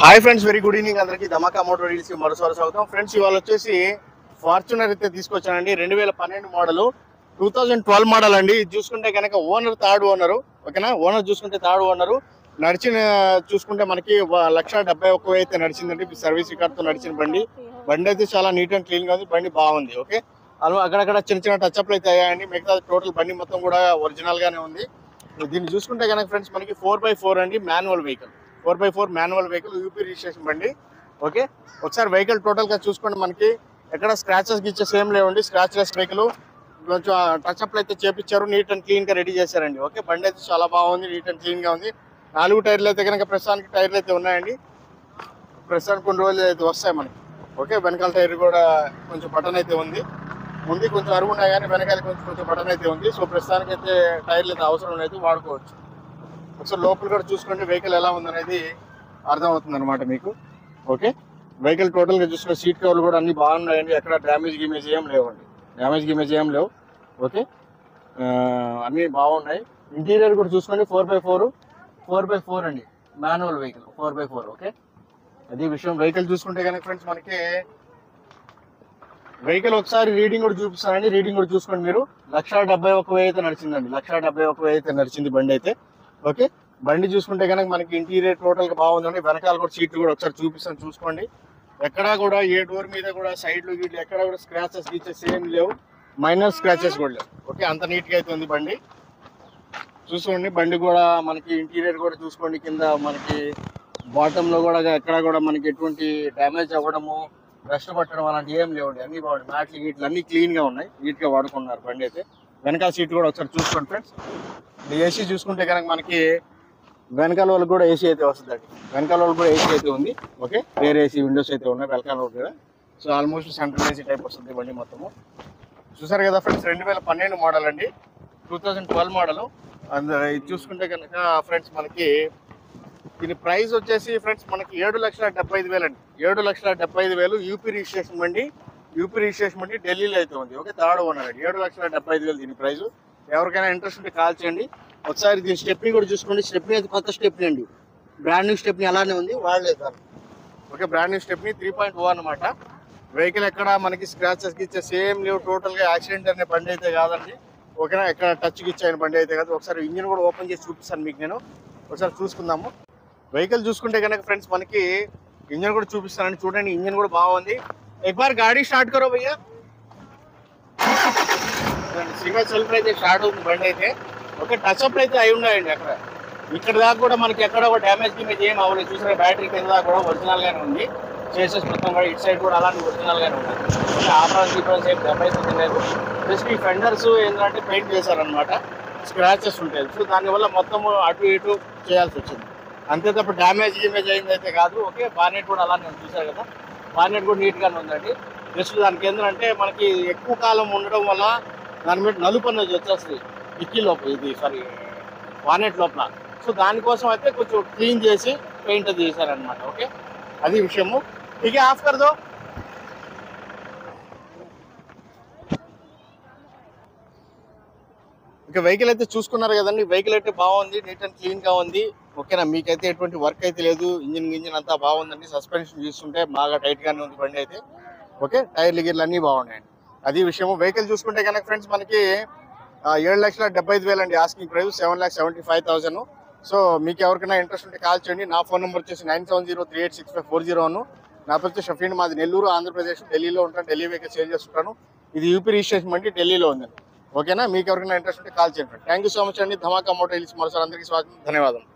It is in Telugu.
hi friends very good evening అందరికి ధమాకా మోటార్ రీల్స్ కి మరోసారి స్వాగతం ఫ్రెండ్స్ ఇవాళ వచ్చేసి ఫార్చునర్ అయితే తీసుకొచ్చానండి రెండు వేల పన్నెండు model two thousand twelve model అండి ఇది చూసుకుంటే కనుక ఓనర్ థర్డ్ ఓనర్ ఓకేనా ఓనర్ చూసుకుంటే థర్డ్ ఓనర్ నడిచిన చూసుకుంటే మనకి వ- లక్ష డెబ్బై ఒక్క వెయ్యి అయితే నడిచిందండి సర్వీస్ రికార్డ్ తో నడిచిన బండి బండి అయితే చాలా నీట్ అండ్ క్లీన్ గా ఉంది బండి బాగుంది ఓకే అలా అక్కడక్కడ చిన్న చిన్న టచ్అప్లు అయితే అయ్యాయండి మిగతా టోటల్ బండి మొత్తం కూడా ఒరిజినల్ గానే ఉంది దీన్ని చూసుకుంటే కనుక ఫ్రెండ్స్ మనకి ఫోర్ బై ఫోర్ అండి manual vehicle four by four manual vehicle UP registration బండి ఓకే ఒకసారి వెహికల్ టోటల్ గా చూసుకోండి మనకి ఎక్కడ స్క్రాచెస్ గిచ్చేస్ ఏం లేవండి స్క్రాచ్ లెస్ వెహికల్ కొంచెం టచ్ అప్లు అయితే చేపించారు నీట్ అండ్ క్లీన్ గా రెడీ చేశారండి ఓకే బండి అయితే చాలా బాగుంది నీట్ అండ్ క్లీన్ గా ఉంది నాలుగు టైర్లు అయితే కనుక ప్రస్తుతానికి టైర్లు అయితే ఉన్నాయండి ప్రస్తుతానికి కొన్ని రోజులు అయితే వస్తాయి మనకి ఓకే వెనకాల టైర్ కూడా కొంచెం బటన్ అయితే ఉంది ముందు కొంచెం అరుగు ఉన్నాయి కానీ వెనకాల కొంచెం కొంచెం బటన్ అయితే ఉంది సో ప్రస్తుతానికి అయితే టైర్లు అయితే అవసరం లేదు వాడుకోవచ్చు ఒకసారి లోపల కూడా చూసుకోండి వెహికల్ ఎలా ఉందనేది అర్థమవుతుంది అనమాట మీకు ఓకే వెహికల్ టోటల్ గా చూసుకుంటే సీట్ కవర్లు కూడా అన్ని బాగున్నాయండి ఎక్కడ డ్యామేజ్ గిమేజ్ ఏం లేవండి డ్యామేజ్ గిమేజ్ ఏం లేవు ఓకే ఆ, అన్ని బాగున్నాయి ఇంటీరియర్ కూడా చూసుకోండి four by four four by four అండి manual vehicle four by four okay అది విషయం వెహికల్ చూసుకుంటే కనుక ఫ్రెండ్స్ మనకి వెహికల్ ఒకసారి రీడింగ్ కూడా చూపిస్తానండి రీడింగ్ కూడా చూసుకోండి మీరు లక్ష డెబ్బై ఒక వెయ్యి అయితే నడిచిందండి లక్ష డెబ్బై ఒక వెయ్యి అయితే నడిచింది బండి అయితే ఓకే బండి చూసుకుంటే కనుక మనకి ఇంటీరియర్ టోటల్ గా బాగుందండి వెనకాల కూడా సీట్లు కూడా ఒకసారి చూపిస్తాను చూసుకోండి ఎక్కడా కూడా ఏ డోర్ మీద కూడా సైడ్ లో గీట్లు ఎక్కడ కూడా స్క్రాచెస్ గీచెస్ ఏం లేవు మైనర్ స్క్రాచెస్ కూడా లేవు ఓకే అంత నీట్ గా అయితే ఉంది బండి చూసుకోండి బండి కూడా మనకి ఇంటీరియర్ కూడా చూసుకోండి కింద మనకి బాటమ్ లో కూడా ఎక్కడ కూడా మనకి ఎటువంటి డ్యామేజ్ అవ్వడము రెస్ట్ పట్టడం అలాంటి ఏం లేవండి అన్ని బాగుంది మ్యాట్లు గీట్లు అన్ని క్లీన్ గా ఉన్నాయి నీట్ గా వాడుకున్నారు బండి అయితే వెనకాల సీట్ కూడా ఒకసారి చూసుకోండి ఫ్రెండ్స్ ఏసీ చూసుకుంటే కనుక మనకి వెనకాల వాళ్ళకి కూడా ఏసీ అయితే వస్తుందండి వెనకాల వాళ్ళకి కూడా ఏసీ అయితే ఉంది ఓకే వేరే ఏసీ విండోస్ అయితే ఉన్నాయి వెనకాల వాళ్ళకి కూడా so almost central AC type వస్తుంది బండి మొత్తము చూసారు కదా ఫ్రెండ్స్ రెండు వేల పన్నెండు మోడల్ అండి టూ థౌజండ్ ట్వెల్వ్ మోడల్ అందరు ఇది చూసుకుంటే కనుక ఫ్రెండ్స్ మనకి దీని ప్రైస్ వచ్చేసి ఫ్రెండ్స్ మనకి ఏడు లక్షల డెబ్బై ఐదు వేలు అండి ఏడు లక్షల డెబ్బై ఐదు వేలు యూపీ రిజిస్ట్రేషన్ బండి యూపీ రిజిస్ట్రేషన్ బండి ఢిల్లీలో అయితే ఉంది ఓకే థర్డ్ ఓనర్ అండి ఏడు లక్షల డెబ్బై ఐదు వేలు దీని ప్రైస్ ఎవరికైనా ఇంట్రెస్ట్ ఉంటే కాల్ చేయండి ఒకసారి దీని స్టెప్ని కూడా చూసుకోండి స్టెప్ని అయితే కొత్త స్టెప్ని అండి బ్రాండ్ న్యూ స్టెప్ని అలానే ఉంది వాడలేదు దాన్ని okay brand new stepney three point o అనమాట వెహికల్ ఎక్కడ మనకి స్క్రాచెస్ గిచ్చే సేమ్ లేవు టోటల్ గా యాక్సిడెంట్ అనే బండి అయితే కాదండి ఓకేనా ఎక్కడ టచ్ గిచ్చాయని బండి అయితే కాదు ఒకసారి ఇంజిన్ కూడా ఓపెన్ చేసి చూపిస్తాను మీకు నేను ఒకసారి చూసుకుందాము వెహికల్ చూసుకుంటే కనుక ఫ్రెండ్స్ మనకి ఇంజన్ కూడా చూపిస్తానండి చూడండి ఇంజన్ కూడా బాగుంది एक बार गाड़ी स्टार्ट करो भैया సింగల్ సెల్ఫ్ అయితే స్టార్ట్ అవుతుంది బండి అయితే ఓకే టచ్ అప్ అయితే అయి ఉన్నాయండి అక్కడ ఇక్కడ దాకా కూడా మనకి ఎక్కడ కూడా డ్యామేజ్ గిమేజ్ ఏం అవ్వలేదు చూసారా బ్యాటరీ కింద దాకా కూడా ఒరిజినల్ గానే ఉంది చేసెస్ మొత్తం కూడా ఇటు సైడ్ కూడా అలాంటి ఒరిజినల్ గానే ఉంది ఓకే ఆపరాన్ గీపరాన్స్ ఏం దెబ్బ అయితే లేదు జస్ట్ ఈ ఫెండర్స్ ఏంటంటే పెయింట్ చేశారనమాట స్క్రాచెస్ ఉంటాయి సో దానివల్ల మొత్తం అటు ఇటు చేయాల్సి వచ్చింది అంతే తప్ప డ్యామేజ్ గిమేజ్ అయింది అయితే కాదు ఓకే బానెట్ కూడా అలానే ఉంది చూసారు కదా బానెట్ కూడా నీట్ గానే ఉందండి జస్ట్ దానికి ఏంటంటే మనకి ఎక్కువ కాలం ఉండడం వల్ల దాని మీద నలుపు అనేది వచ్చేస్తుంది డిక్కీ లోపల ఇది సారీ వానెట్ లోపల సో దానికోసం అయితే కొంచెం క్లీన్ చేసి పెయింట్ అది చేశారనమాట ఓకే అది విషయము ఇక ఆఫ్ కర్దో ఇక వెహికల్ అయితే చూసుకున్నారు కదండి వెహికల్ అయితే బాగుంది నీట్ అండ్ క్లీన్ గా ఉంది ఓకేనా మీకైతే ఎటువంటి వర్క్ అయితే లేదు ఇంజిన్ ఇంజిన్ అంతా బాగుందండి సస్పెన్షన్ చూస్తుంటే బాగా టైట్ గానే ఉంది బండి అయితే ఓకే టైర్లు గిర్లు అన్ని బాగున్నాయండి అది విషయం వెహికల్ చూసుకుంటే కనుక ఫ్రెండ్స్ మనకి ఆ, ఏడు లక్షల డెబ్బై ఐదు వేలు అండి asking price seven lakh seventy five thousand so మీకు ఎవరికైనా ఇంట్రెస్ట్ ఉంటే కాల్ చేయండి నా ఫోన్ నెంబర్ వచ్చేసి nine seven zero three eight six five four zero one నా పేరు వచ్చి షఫీన్ మాది నెల్లూరు ఆంధ్రప్రదేశ్ ఢిల్లీలో ఉంటాను ఢిల్లీ వెహికల్ సేల్ చేస్తుంటాను ఇది యూపీ రిజిస్ట్రేషన్ అండి ఢిల్లీలో ఉందండి ఓకేనా మీకు ఎవరికైనా ఇంట్రెస్ట్ ఉంటే కాల్ చేయండి థ్యాంక్ యూ సో మచ్ అండి ధమాకా మోటార్ హిల్స్ మరోసారి అందరికీ స్వాగతం ధన్యవాదాలు